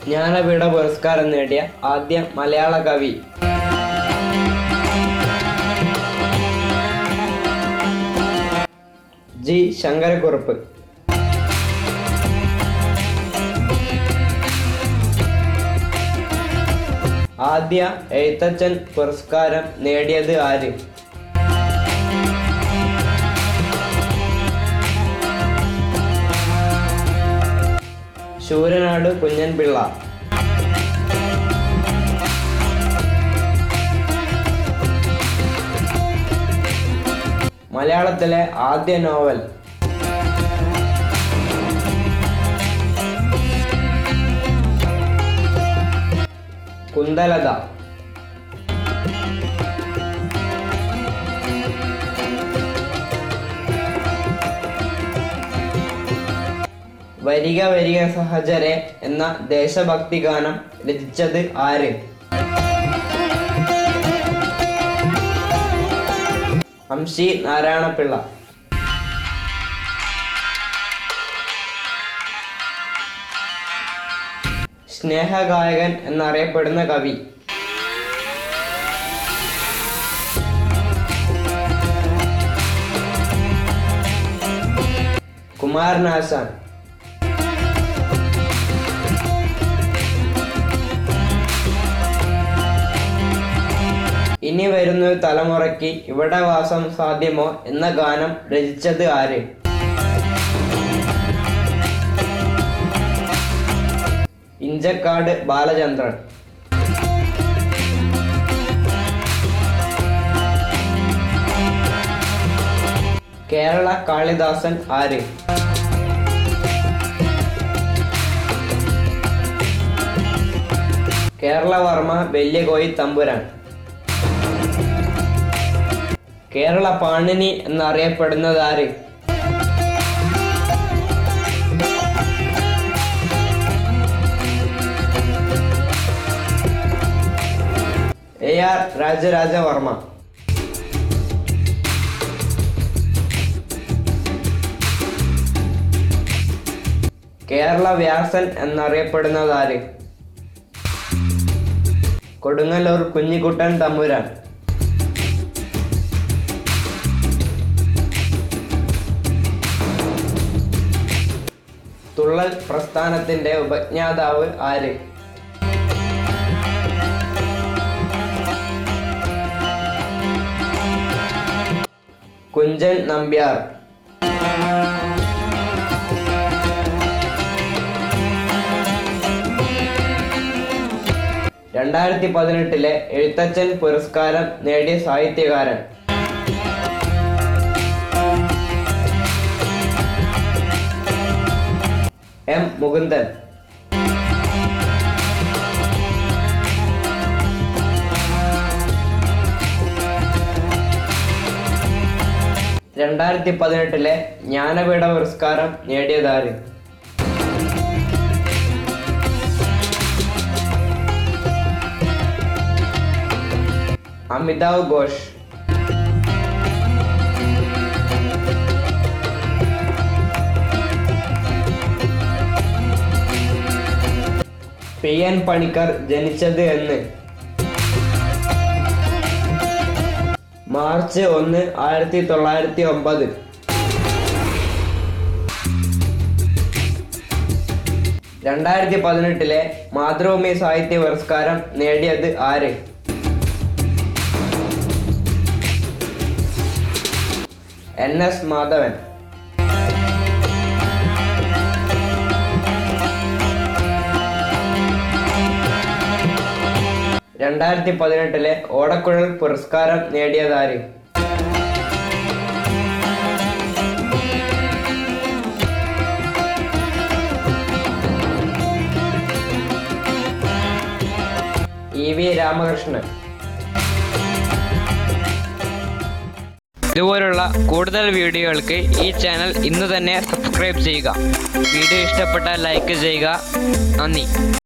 ജ്ഞാനപീഠ പുരസ്കാരം നേടിയ ആദ്യ മലയാള കവി ജി ശങ്കരക്കുറുപ്പ് ആദ്യ എഴുത്തച്ഛൻ പുരസ്കാരം നേടിയത് ആര് ശൂരനാട് കുഞ്ഞൻപിള്ള മലയാളത്തിലെ ആദ്യ നോവൽ കുന്തലത വരിക വരിക സഹചരെ എന്ന ദേശഭക്തി ഗാനം രചിച്ചത് ആര് അംശി നാരായണപിള്ള സ്നേഹഗായകൻ എന്നറിയപ്പെടുന്ന കവി കുമാരനാശാൻ ഇനി വരുന്ന ഒരു തലമുറയ്ക്ക് ഇവിടെ വാസം സാധ്യമോ എന്ന ഗാനം രചിച്ചത് ആര് ഇഞ്ചക്കാട് ബാലചന്ദ്രൻ കേരള കാളിദാസൻ ആര് കേരളവർമ്മ വെല്യകോയി തമ്പുരാൻ കേരള പാണിനി എന്നറിയപ്പെടുന്നത് ആര് എ ആർ രാജരാജവർമ്മ കേരള വ്യാസൻ എന്നറിയപ്പെടുന്നത് ആര് കൊടുങ്ങല്ലൂർ കുഞ്ഞിക്കുട്ടൻ തമ്പുരാൻ തുള്ളൽ പ്രസ്ഥാനത്തിന്റെ ഉപജ്ഞാതാവ് ആര് കുഞ്ചൻ നമ്പ്യാർ രണ്ടായിരത്തി പതിനെട്ടിലെ എഴുത്തച്ഛൻ പുരസ്കാരം നേടിയ സാഹിത്യകാരൻ എം മുകുന്ദൻ രണ്ടായിരത്തി പതിനെട്ടിലെ ജ്ഞാനപീഠ പുരസ്കാരം നേടിയതാര് അമിതാവ് ഘോഷ് പി എൻ പണിക്കർ ജനിച്ചത് എന്ന് മാർച്ച് ഒന്ന് ആയിരത്തി തൊള്ളായിരത്തി ഒമ്പത് രണ്ടായിരത്തി പതിനെട്ടിലെ മാതൃഭൂമി സാഹിത്യ പുരസ്കാരം നേടിയത് ആര് എൻ എസ് മാധവൻ രണ്ടായിരത്തി പതിനെട്ടിലെ ഓടക്കുഴൽ പുരസ്കാരം നേടിയതാര് ഇ വി രാമകൃഷ്ണൻ ഇതുപോലുള്ള കൂടുതൽ വീഡിയോകൾക്ക് ഈ ചാനൽ ഇന്ന് തന്നെ സബ്സ്ക്രൈബ് ചെയ്യുക വീഡിയോ ഇഷ്ടപ്പെട്ടാൽ ലൈക്ക് ചെയ്യുക നന്ദി